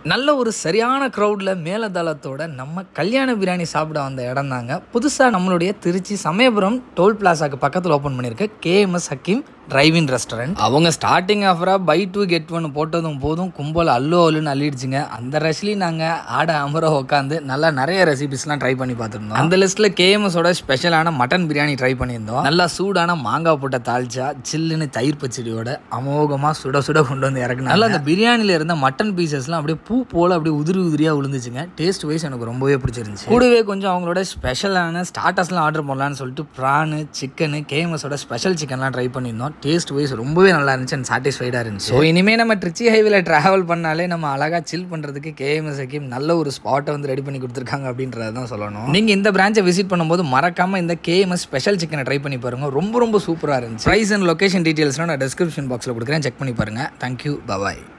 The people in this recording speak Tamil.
நல்ல ஒரு சரியான க்ரௌடில் மேலதளத்தோட நம்ம கல்யாண பிரியாணி சாப்பிட வந்த இடம் தாங்க புதுசாக நம்மளுடைய திருச்சி சமயபுரம் டோல் பிளாசாக்கு பக்கத்தில் ஓப்பன் பண்ணியிருக்க கேஎம்எஸ் ஹக்கீம் டிரைவிங் ரெஸ்டாரண்ட் அவங்க ஸ்டார்டிங் ஆஃபராக பை டூ கெட் ஒன் போட்டதும் போதும் கும்பல் அல்லு அல்லுன்னு அள்ளிடுச்சுங்க அந்த ரஷ்லையும் நாங்கள் ஆட அமர உட்காந்து நல்லா நிறைய ரெசிபிஸ்லாம் ட்ரை பண்ணி பார்த்துருந்தோம் அந்த லிஸ்ட்டில் கேஎம்எஸோட ஸ்பெஷலான மட்டன் பிரியாணி ட்ரை பண்ணியிருந்தோம் நல்லா சூடான மாங்காய் போட்ட தால்ச்சா சில்லுன்னு தயிர் பச்சடியோட அமோகமாக சுட சுட கொண்டு வந்து இறக்குனாங்க நல்லா அந்த பிரியாணியில் இருந்த மட்டன் பீசஸ்லாம் அப்படியே பூ போல் அப்படியே உதிரி உதிரியாக விழுந்துச்சுங்க டேஸ்ட் வைஸ் எனக்கு ரொம்பவே பிடிச்சிருந்துச்சு கூடவே கொஞ்சம் அவங்களோட ஸ்பெஷலான ஸ்டார்டர்ஸ்லாம் ஆர்டர் பண்ணலான்னு சொல்லிட்டு ப்ரானு சிக்கனு கேஎம்எஸோட ஸ்பெஷல் சிக்கன்லாம் ட்ரை பண்ணியிருந்தோம் டேஸ்ட் வைஸ் ரொம்பவே நல்லா இருந்துச்சு அண்ட் சாட்டிஸ்ஃபைடாக இருந்துச்சு ஸோ இனிமேல் நம்ம ட்ரிச்சி ஹைவேல ட்ராவல் பண்ணாலே நம்ம அழகாக சில் பண்ணுறதுக்கு கேஎம்எஸ் ஹக்கீம் நல்ல ஒரு ஸ்பாட்டை வந்து ரெடி பண்ணி கொடுத்துருக்காங்க அப்படின்றத தான் சொல்லணும் நீங்கள் இந்த பிரான்ச்சை விசிட் பண்ணும்போது மறக்காமல் இந்த கேஎம்எஸ் ஸ்பெஷல் சிக்கனை ட்ரை பண்ணி பாருங்க ரொம்ப ரொம்ப சூப்பராக இருந்துச்சு ப்ரைஸ் அண்ட் லொகேஷன் டீட்டெயில்ஸ்லாம் நான் டிஸ்கிரிப்ஷன் பாக்ஸில் கொடுக்குறேன் செக் பண்ணி பாருங்கள் தேங்க்யூ பபாய்